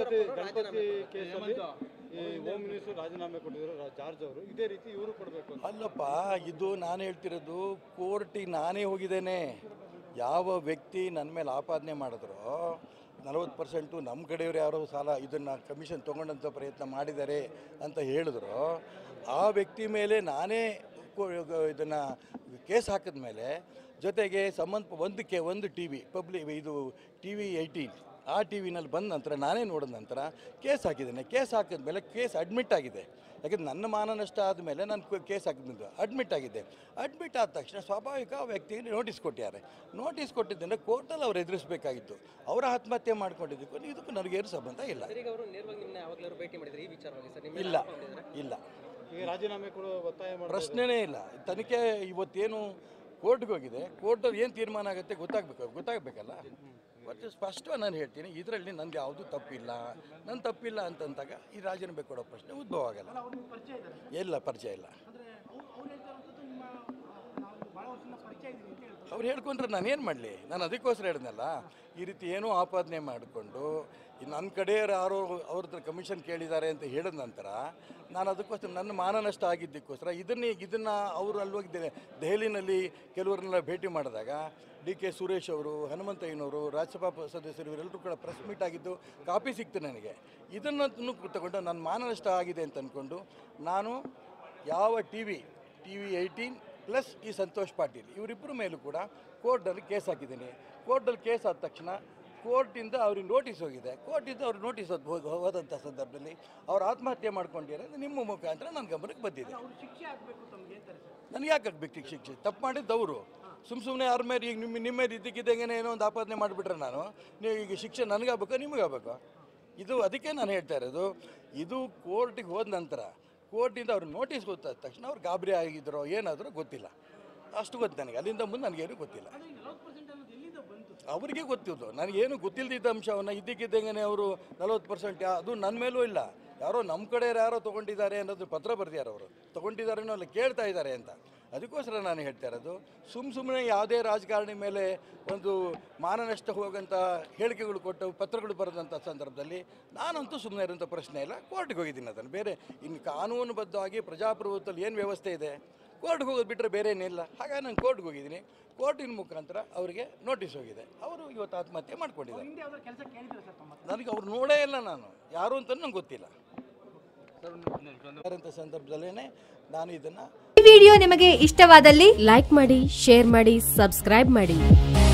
ಗಣಪತಿ ಗಣಪತಿ ಕೇಸಲ್ಲಿ ಈ home minister ರಾಜೀನಾಮೆ ಕೊಟ್ಟಿದ್ರು ರಾ- ಜಾರ್ಜ್ ಅವರು ಇದೇ ರೀತಿ ಇವರು ಕೊಡಬೇಕು ಅಂತ ಅಲ್ಲಪ್ಪ ಇದು ನಾನು ಹೇಳ್ತಿರೋದು ಕೋರ್ಟಿಗೆ ನಾನೇ ಹೋಗಿದ್ದೇನೆ ಯಾವ ವ್ಯಕ್ತಿ ನನ್ನ ಮೇಲೆ ಆಪಾದನೆ ಮಾಡಿದ್ರು ನಲವತ್ತು ಪರ್ಸೆಂಟು ನಮ್ಮ ಕಡೆಯವರು ಯಾರೋ ಸಾಲ ಇದನ್ನು ಕಮಿಷನ್ ತೊಗೊಂಡಂಥ ಪ್ರಯತ್ನ ಮಾಡಿದ್ದಾರೆ ಅಂತ ಹೇಳಿದ್ರು ಆ ವ್ಯಕ್ತಿ ಮೇಲೆ ನಾನೇ ಇದನ್ನು ಕೇಸ್ ಹಾಕಿದ ಮೇಲೆ ಜೊತೆಗೆ ಸಂಬಂಧ ಒಂದು ಕೆ ಒಂದು ಟಿ ವಿ ಪಬ್ಲಿಕ್ ಇದು ಟಿ ವಿ ಏಯ್ಟೀನ್ ಆ ಟಿ ವಿನಲ್ಲಿ ಬಂದ ನಂತರ ನಾನೇ ನೋಡಿದ ನಂತರ ಕೇಸ್ ಹಾಕಿದ್ದೇನೆ ಕೇಸ್ ಹಾಕಿದ ಮೇಲೆ ಕೇಸ್ ಅಡ್ಮಿಟ್ ಆಗಿದೆ ಯಾಕಂದ್ರೆ ನನ್ನ ಮಾನನಷ್ಟ ಆದಮೇಲೆ ನಾನು ಕೇಸ್ ಹಾಕಿದ್ದು ಅಡ್ಮಿಟ್ ಆಗಿದೆ ಅಡ್ಮಿಟ್ ಆದ ತಕ್ಷಣ ಸ್ವಾಭಾವಿಕ ಆ ವ್ಯಕ್ತಿಗೆ ನೋಟಿಸ್ ಕೊಟ್ಟಿದ್ದಾರೆ ನೋಟಿಸ್ ಕೊಟ್ಟಿದ್ದರೆ ಕೋರ್ಟಲ್ಲಿ ಅವ್ರು ಎದುರಿಸಬೇಕಾಗಿತ್ತು ಅವರ ಆತ್ಮಹತ್ಯೆ ಮಾಡ್ಕೊಂಡಿದ್ದಕ್ಕೂ ಇದಕ್ಕೂ ನನಗೇನು ಸಂಬಂಧ ಇಲ್ಲ ಸರ್ ಈಗ ಅವರು ನೇರವಾಗಿ ನಿಮ್ಮನ್ನ ಯಾವಾಗಲೂ ಭೇಟಿ ಮಾಡಿದ್ರೆ ಈ ವಿಚಾರವಾಗಿ ಸರ್ ನಿಮ್ಮ ಇಲ್ಲ ಇಲ್ಲ ಈಗ ರಾಜೀನಾಮೆ ಕೊಡೋ ಒತ್ತಾಯ ಮಾಡಿ ಪ್ರಶ್ನೆನೇ ಇಲ್ಲ ತನಿಖೆ ಇವತ್ತೇನು ಕೋರ್ಟ್ಗೆ ಹೋಗಿದೆ ಕೋರ್ಟಲ್ಲಿ ಏನು ತೀರ್ಮಾನ ಆಗುತ್ತೆ ಗೊತ್ತಾಗಬೇಕು ಗೊತ್ತಾಗಬೇಕಲ್ಲ ಬಟ್ ಸ್ಪಷ್ಟವಾಗಿ ನಾನು ಹೇಳ್ತೀನಿ ಇದರಲ್ಲಿ ನಂದು ಯಾವುದು ತಪ್ಪಿಲ್ಲ ನನ್ನ ತಪ್ಪಿಲ್ಲ ಅಂತಂದಾಗ ಈ ರಾಜೀನಾಮೆ ಕೊಡೋ ಪ್ರಶ್ನೆ ಉದ್ಭವ ಆಗಲ್ಲ ಇಲ್ಲ ಪರಿಚಯ ಇಲ್ಲ ಅವ್ರು ಹೇಳ್ಕೊಂಡ್ರೆ ನಾನು ಏನು ಮಾಡಲಿ ನಾನು ಅದಕ್ಕೋಸ್ಕರ ಹೇಳಿದ್ನಲ್ಲ ಈ ರೀತಿ ಏನೋ ಆಪಾದನೆ ಮಾಡಿಕೊಂಡು ನನ್ನ ಕಡೆ ಯಾರೋ ಅವ್ರ ಹತ್ರ ಕಮಿಷನ್ ಕೇಳಿದ್ದಾರೆ ಅಂತ ಹೇಳಿದ ನಂತರ ನಾನು ಅದಕ್ಕೋಸ್ಕರ ನನ್ನ ಮಾನನಷ್ಟ ಆಗಿದ್ದಕ್ಕೋಸ್ಕರ ಇದನ್ನೇ ಇದನ್ನು ಅವರು ಅಲ್ಲೋಗಿದ್ದೇನೆ ದೆಹಲಿನಲ್ಲಿ ಕೆಲವರನ್ನೆಲ್ಲ ಭೇಟಿ ಮಾಡಿದಾಗ ಡಿ ಕೆ ಸುರೇಶ್ ಅವರು ಹನುಮಂತಯ್ಯನವರು ರಾಜ್ಯಸಭಾ ಪ- ಸದಸ್ಯರು ಇವರೆಲ್ಲರೂ ಕೂಡ ಪ್ರೆಸ್ ಮೀಟ್ ಆಗಿದ್ದು ಕಾಪಿ ಸಿಕ್ತು ನನಗೆ ಇದನ್ನು ತಗೊಂಡು ನನ್ನ ಮಾನನಷ್ಟ ಆಗಿದೆ ಅಂತ ಅಂದ್ಕೊಂಡು ನಾನು ಯಾವ T V T V eighteen plus ಈ ಸಂತೋಷ್ ಪಾಟೀಲ್ ಇವರಿಬ್ಬರ ಮೇಲೂ ಕೂಡ ಕೋರ್ಟಲ್ಲಿ ಕೇಸ್ ಹಾಕಿದ್ದೀನಿ ಕೋರ್ಟಲ್ಲಿ ಕೇಸ್ ಆದ ತಕ್ಷಣ ಕೋರ್ಟಿಂದ ಅವ್ರಿಗೆ ನೋಟಿಸ್ ಹೋಗಿದೆ ಕೋರ್ಟಿಂದ ಅವ್ರಿಗೆ ನೋಟಿಸ್ ಹೋದ ಹೋದಂಥ ಸಂದರ್ಭದಲ್ಲಿ ಅವ್ರು ಆತ್ಮಹತ್ಯೆ ಮಾಡ್ಕೊಂಡಿರೋದು ನಿಮ್ಮ ಮುಖಾಂತರ ನನ್ನ ಗಮನಕ್ಕೆ ಬಂದಿದೆ ನನಗೆ ಯಾಕೆ ಆಗ್ಬೇಕು ಈಗ ಶಿಕ್ಷೆ ತಪ್ಪು ಮಾಡಿದ್ದು ಅವರು ಸುಮ್ಮ ಸುಮ್ಮನೆ ಯಾರ ಮೇಲೆ ಈಗ ನಿಮ್ಮ ನಿಮ್ಮ ಮೇಲೆ ಇದ್ದಕ್ಕಿದ್ದಂಗೆ ಏನೋ ಒಂದು ಆಪಾದನೆ ಮಾಡಿಬಿಟ್ರೆ ನಾನು ನೀವು ಈಗ ಶಿಕ್ಷೆ ನನಗಾಗಬೇಕು ನಿಮಗಾಗಬೇಕು ಇದು ಅದಕ್ಕೆ ನಾನು ಹೇಳ್ತಾ ಇರೋದು ಇದು ಕೋರ್ಟಿಗೆ ಹೋದ ನಂತರ ಕೋರ್ಟಿಂದ ಅವ್ರು ನೋಟಿಸ್ ಗೊತ್ತಾದ ತಕ್ಷಣ ಅವ್ರು ಗಾಬರಿ ಆಗಿದ್ರೋ ಏನಾದರೂ ಗೊತ್ತಿಲ್ಲ ಅಷ್ಟು ಗೊತ್ತು ನನಗೆ ಅಲ್ಲಿಂದ ಮುಂದೆ ನನಗೇನು ಗೊತ್ತಿಲ್ಲ ಅವರಿಗೆ ಗೊತ್ತಿದ್ದು ನನಗೇನು ಗೊತ್ತಿಲ್ಲದಿದ್ದ ಅಂಶವನ್ನು ಇದ್ದಕ್ಕಿದ್ದಂಗೆ ಅವರು ನಲವತ್ತು ಪರ್ಸೆಂಟ್ ಅದು ನನ್ನ ಮೇಲೂ ಇಲ್ಲ ಯಾರೋ ನಮ್ಮ ಕಡೆ ಯಾರೋ ತೊಗೊಂಡಿದ್ದಾರೆ ಅನ್ನೋದು ಪತ್ರ ಬರೆದಿದ್ದಾರೆ ಅವರು ತೊಗೊಂಡಿದ್ದಾರೇನೋ ಅಲ್ಲ ಕೇಳ್ತಾ ಇದ್ದಾರೆ ಅಂತ ಅದಕ್ಕೋಸ್ಕರ ನಾನು ಹೇಳ್ತಾ ಇರೋದು ಸುಮ್ಮ ಸುಮ್ಮನೆ ಯಾವುದೇ ರಾಜಕಾರಣಿ ಮೇಲೆ ಒಂದು ಮಾನನಷ್ಟ ಹೋಗಂಥ ಹೇಳಿಕೆಗಳು ಕೊಟ್ಟು ಪತ್ರಗಳು ಬರೆದಂಥ ಸಂದರ್ಭದಲ್ಲಿ ನಾನಂತೂ ಸುಮ್ಮನೆ ಇರೋಂಥ ಪ್ರಶ್ನೆ ಇಲ್ಲ ಕೋರ್ಟ್ಗೆ ಹೋಗಿದ್ದೀನಿ ಅದನ್ನು ಬೇರೆ ಇನ್ನು ಕಾನೂನುಬದ್ಧವಾಗಿ ಪ್ರಜಾಪ್ರಭುತ್ವದಲ್ಲಿ ಏನು ವ್ಯವಸ್ಥೆ ಇದೆ ಕೋರ್ಟ್ಗೆ ಹೋಗೋದು ಬಿಟ್ಟರೆ ಬೇರೆ ಏನಿಲ್ಲ ಹಾಗಾಗಿ ನಾನು ಕೋರ್ಟ್ಗೆ ಹೋಗಿದ್ದೀನಿ ಕೋರ್ಟಿನ ಮುಖಾಂತರ ಅವರಿಗೆ ನೋಟಿಸ್ ಹೋಗಿದೆ ಅವರು ಇವತ್ತು ಆತ್ಮಹತ್ಯೆ ಮಾಡ್ಕೊಂಡಿದ್ದಾರೆ ನನಗೆ ಅವ್ರು ನೋಡೇ ಇಲ್ಲ ನಾನು ಯಾರು ಅಂತ ನಂಗೆ ಗೊತ್ತಿಲ್ಲ ಅಂತ ಸಂದರ್ಭದಲ್ಲೇ ನಾನು ಇದನ್ನು ಈ ವಿಡಿಯೋ ನಿಮಗೆ ಇಷ್ಟವಾದಲ್ಲಿ ಲೈಕ್ ಮಾಡಿ ಶೇರ್ ಮಾಡಿ ಸಬ್ಸ್ಕ್ರೈಬ್ ಮಾಡಿ